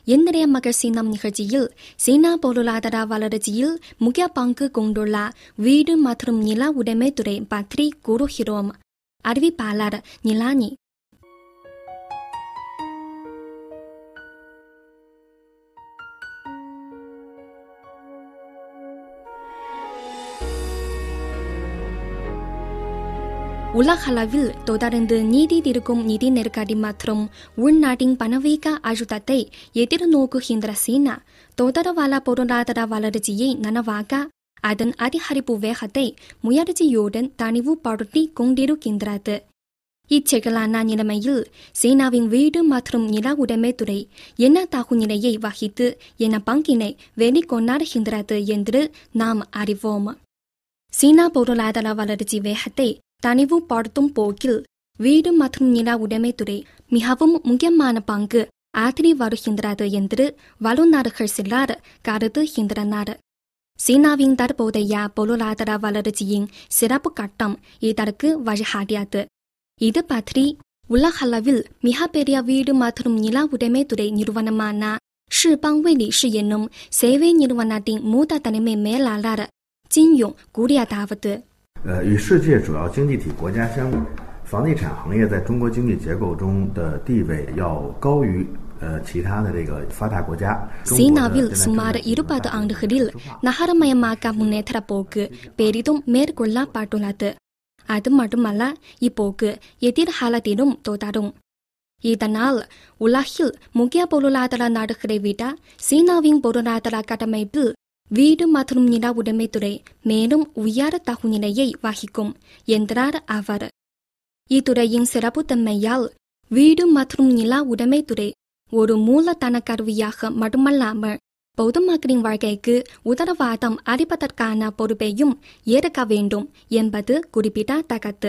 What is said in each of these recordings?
இன்றைய மகள் சீனம் நிகழ்ச்சியில் சீனா பொருளாதார வளர்ச்சியில் முக்கிய பங்கு கொண்டுள்ள வீடு மற்றும் நில உடைமைத்துறை பற்றி கூறுகிறோம் அறிவிப்பாளர் நிலானி 乌拉哈拉வில் தொடர்ந்து நீடித்திருக்கும் நிதி நெருக்கடி மற்றும் உள்நாட்டின் பணவீக்க அழுத்தத்தை எதிர்நோக்குகின்ற சீனா தொடர்வால பொருளாதார வளர்ச்சியை நனவாக அதன் அதிகரிப்பு வேகத்தை முயற்சியுடன் தனிவுபடுத்தி கொண்டிருக்கின்றது இச்செயலான நிலைமையில் சீனாவின் வீடு மற்றும் நில உடைமைத்துறை என்ன தாகுநிலையை வகித்து என்ன பங்கினை வெளிக்கொண்டாடுகின்றது என்று நாம் அறிவோம் சீனா பொருளாதார வளர்ச்சி வேகத்தை தனிவுபடுத்தும் போக்கில் வீடு மற்றும் நில உடைமைத்துறை மிகவும் முக்கியமான பங்கு ஆற்றி வருகின்றது என்று வல்லுநர்கள் சிலர் கருதுகின்றனர் சீனாவின் தற்போதைய பொருளாதார வளர்ச்சியின் சிறப்பு கட்டம் இதற்கு வழிகாட்டியது இது பற்றி உலகளவில் மிகப்பெரிய வீடு மற்றும் நில உடைமைத்துறை நிறுவனமான ஷிபாங் வெலிஷி என்னும் சேவை நிறுவனத்தின் மூத்த தலைமை மேலாளர் ஜின்யோங் கூறியதாவது 呃，与世界主要经济体国家相比，房地产行业在中国经济结构中的地位要高于呃其他的这个发达国家。 சீனாவில் சுமார் இருபது ஆண்டுகளில் நகரமயமாக்க முன்னேற்ற போக்கு பெரிதும் மேற்கொள்ளப்பட்டுள்ளது அது மட்டுமல்ல இப்போக்கு எதிர்காலத்திலும் தொடரும் இதனால் உலகில் முக்கிய பொருளாதார நாடுகளை விட சீனாவின் பொருளாதார கட்டமைப்பு வீடு மற்றும் நில உடைமைத்துறை மேலும் உயர தகுநிலையை வகிக்கும் என்றார் அவர் இத்துறையின் சிறப்புத்தன்மையால் வீடு மற்றும் நில உடைமைத்துறை ஒரு மூலதன கருவியாக மட்டுமல்லாமல் பொதுமக்களின் வாழ்க்கைக்கு உத்தரவாதம் அளிப்பதற்கான பொறுப்பையும் ஏற்க வேண்டும் என்பது குறிப்பிடத்தக்கது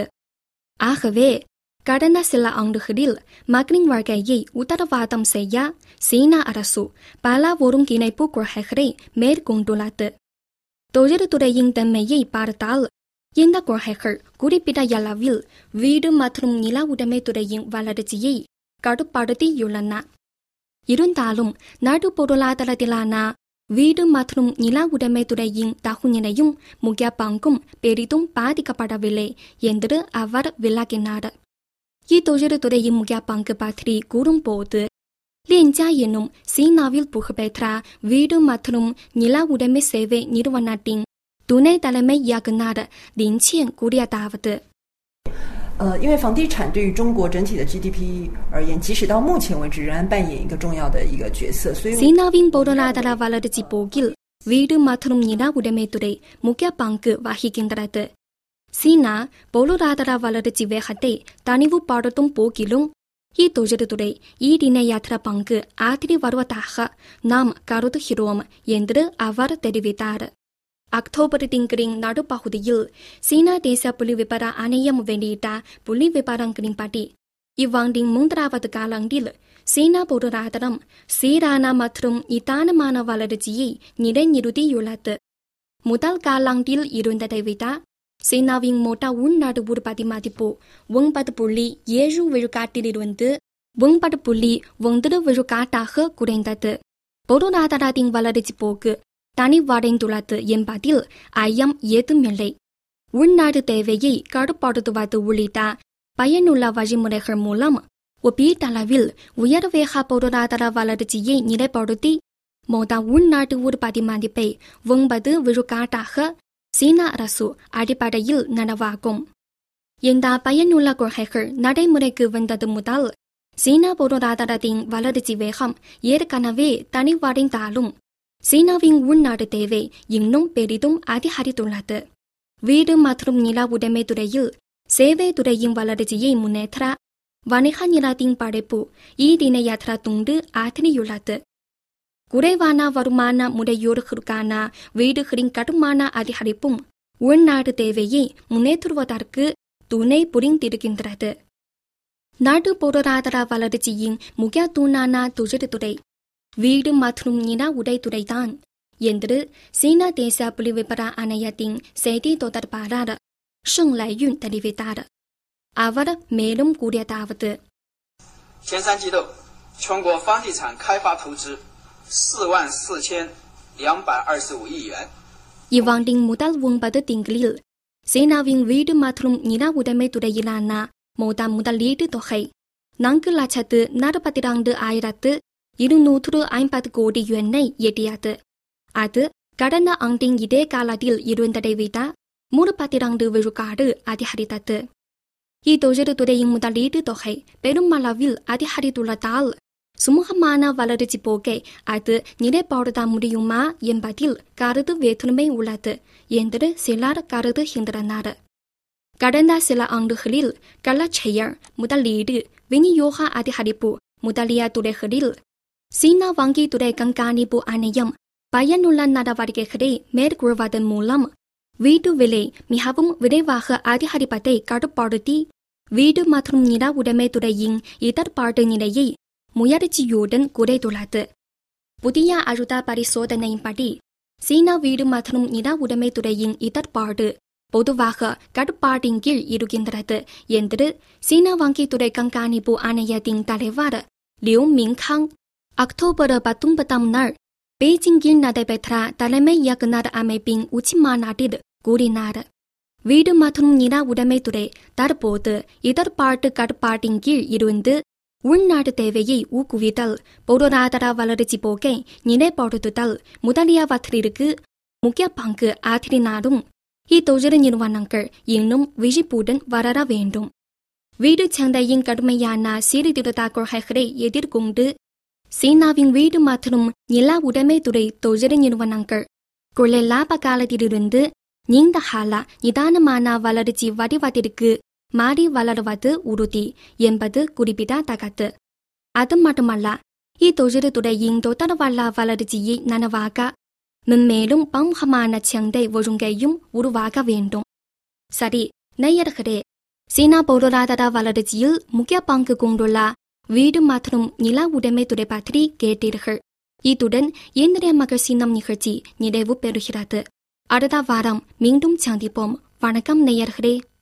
ஆகவே கடந்த சில ஆண்டுகளில் மக்களின் வாழ்க்கையை உத்தரவாதம் செய்ய சீனா அரசு பல ஒருங்கிணைப்பு கொள்கைகளை மேற்கொண்டுள்ளது தொழில்துறையின் தன்மையை பார்த்தால் இந்த கொள்கைகள் குறிப்பிட்ட அளவில் வீடு மற்றும் நில உடைமைத்துறையின் வளர்ச்சியை கட்டுப்படுத்தியுள்ளன இருந்தாலும் நாடு பொருளாதாரத்திலான வீடு மற்றும் நில உடைமைத்துறையின் தகுநிலையும் முக்கிய பங்கும் பெரிதும் பாதிக்கப்படவில்லை என்று அவர் விளக்கினார் இத்தொழில்துறையின் முக்கிய பங்கு பற்றி கூறும்போது 链家 என்னும் சீனாவில் புகழ்பெற்ற வீடு மற்றும் நில உடைமை சேவை நிறுவனத்தின் துணை தலைமை இயக்குனர் லின் qian கூறியதாவது 呃，因为房地产对于中国整体的 GDP 而言，即使到目前为止，仍然扮演一个重要的一个角色。所以， சீனாவின் பொருளாதார வளர்ச்சி போக்கில் வீடு மற்றும் நில உடைமைத்துறை முக்கிய பங்கு வகிக்கின்றது சீனா பொருளாதார வளர்ச்சி வேகத்தை தனிவுபடுத்தும் போக்கிலும் இத்தொழில்துறை ஈடிணையற்ற பங்கு ஆற்றி வருவதாக நாம் கருதுகிறோம் என்று அவர் தெரிவித்தார் அக்டோபர் திங்களின் நடுப்பகுதியில் சீனா தேச புள்ளி விபர ஆணையம் வெளியிட்ட புள்ளி விபரங்களின்படி இவ்வாண்டின் மூன்றாவது காலாண்டில் சீனா பொருளாதாரம் சீரான மற்றும் நிதானமான வளர்ச்சியை நிலைநிறுத்தியுள்ளது முதல் காலாண்டில் இருந்ததை விட சீனாவின் மொத்த உள்நாட்டு உற்பத்தி மதிப்பு ஒன்பது புள்ளி ஏழு விழுக்காட்டிலிருந்து ஒன்பது புள்ளி ஒன்று விழுக்காட்டாக குறைந்தது பொருளாதாரத்தின் வளர்ச்சி போக்கு தனிவடைந்துள்ளது என்பதில் ஐயம் ஏதுமில்லை உள்நாட்டு தேவையை கட்டுப்படுத்துவது உள்ளிட்ட பயனுள்ள வழிமுறைகள் மூலம் ஒப்பீட்டளவில் உயர்வேக பொருளாதார வளர்ச்சியை நிலைப்படுத்தி மொத்த உள்நாட்டு உற்பத்தி மதிப்பை ஒன்பது விழுக்காட்டாக சீனா அரசு அடிப்படையில் நனவாகும் இந்த பயனுள்ள கொள்கைகள் நடைமுறைக்கு வந்தது முதல் சீனா பொருளாதாரத்தின் வளர்ச்சி வேகம் ஏற்கனவே தனிவடைந்தாலும் சீனாவின் உள்நாட்டு தேவை இன்னும் பெரிதும் அதிகரித்துள்ளது வீடு மற்றும் நில உடைமை துறையில் சேவை துறையின் வளர்ச்சியை முன்னேற்ற வணிக நிலத்தின் படைப்பு ஈடிணையற்ற துண்டு ஆற்றியுள்ளது குறைவான வருமான முறையோர்களுக்கான வீடுகளின் கட்டுமான அதிகரிப்பும் உள்நாட்டு தேவையை முன்னேற்றுவதற்கு துணை புரிந்திருக்கின்றது நாட்டு பொருளாதார வளர்ச்சியின் முக்கிய தூணான தொழில்துறை வீடு மற்றும் நில உடைத்துறைதான் என்று சீனா தேச புலிவிபர ஆணையத்தின் செய்தி தொடர்பாளர் ஷெங் லையுன் தெரிவித்தார் அவர் மேலும் கூறியதாவது 前三季度， 全国房地产开发投资四万四千两百二十五亿元。 இவ்வாண்டின் முதல் ஒன்பது திங்களில் சீனாவின் வீடு மற்றும் நில உடைமை துறையிலான மொத்த முதலீட்டு தொகை நான்கு லட்சத்து நாற்பத்தி இரண்டு ஆயிரத்து இருநூற்று ஐம்பது கோடி யுவனை எட்டியது அது கடந்த ஆண்டின் இதே காலத்தில் இருந்ததை விட முப்பத்தி இரண்டு விழுக்காடு அதிகரித்தது இத்தொழில் துறையின் முதலீட்டு தொகை பெருமளவில் அதிகரித்துள்ளதால் சுமூகமான வளர்ச்சி போக்கை அது நிலைப்படுத்த முடியுமா என்பதில் கருத்து வேற்றுமை உள்ளது என்று சிலர் கருதுகின்றனர் கடந்த சில ஆண்டுகளில் கலாச்செயல் முதலீடு விநியோக அதிகரிப்பு முதலிய துறைகளில் சீனா வங்கித்துறை கண்காணிப்பு ஆணையம் பயனுள்ள நடவடிக்கைகளை மேற்கொள்வதன் மூலம் வீட்டு விலை மிகவும் விரைவாக அதிகரிப்பதை கட்டுப்படுத்தி வீடு மற்றும் நில உடைமை துறையின் இடர்பாட்டு நிலையை முயற்சியுடன் குறைத்துள்ளது புதிய அழுத்த பரிசோதனையின்படி சீனா வீடு மற்றும் நில உடைமை துறையின் இடர்பாடு பொதுவாக கட்டுப்பாட்டின் கீழ் இருக்கின்றது என்று சீனா வங்கித்துறை கண்காணிப்பு ஆணையத்தின் தலைவர் லியூ மிங்காங் அக்டோபர் பத்தொன்பதாம் நாள் பெய்ஜிங்கில் நடைபெற்ற தலைமை இயக்குநர் அமைப்பின் உச்சி மாநாட்டில் கூறினார் வீடு மற்றும் நில உடைமைத்துறை தற்போது இடர்பாட்டு கட்டுப்பாட்டின் கீழ் இருந்து உள்நாட்டு தேவையை ஊக்குவித்தல் பொருளாதார வளர்ச்சி போக்கை நிலைப்படுத்துதல் முதலியவற்றிற்கு முக்கிய பங்கு ஆற்றினாலும் இத்தொழில் நிறுவனங்கள் இன்னும் விழிப்புடன் வளர வேண்டும் வீடு சந்தையின் கடுமையான சீர்திருத்த கொள்கைகளை எதிர்கொண்டு சீனாவின் வீடு மற்றும் நில உடைமைத்துறை தொழில் நிறுவனங்கள் கொள்ளை லாப காலத்திலிருந்து நீண்ட கால நிதானமான வளர்ச்சி வடிவத்திற்கு மாறி வளருவது உறுதி என்பது குறிப்பிடத்தக்கது அது மட்டுமல்ல இத்தொழில் துறையின் தொடர்வல்ல வளர்ச்சியை நனவாக மென்மேலும் பன்முகமான சந்தை ஒழுங்கையும் உருவாக வேண்டும் சரி நேயர்களே சீனா பொருளாதார வளர்ச்சியில் முக்கிய பங்கு கொண்டுள்ள வீடு மற்றும் நில உடைமை துறை பற்றி கேட்டீர்கள் இத்துடன் இன்றைய மகள் சின்னம் நிகழ்ச்சி நிறைவு பெறுகிறது அடுத்த வாரம் மீண்டும் சந்திப்போம் வணக்கம் நேயர்களே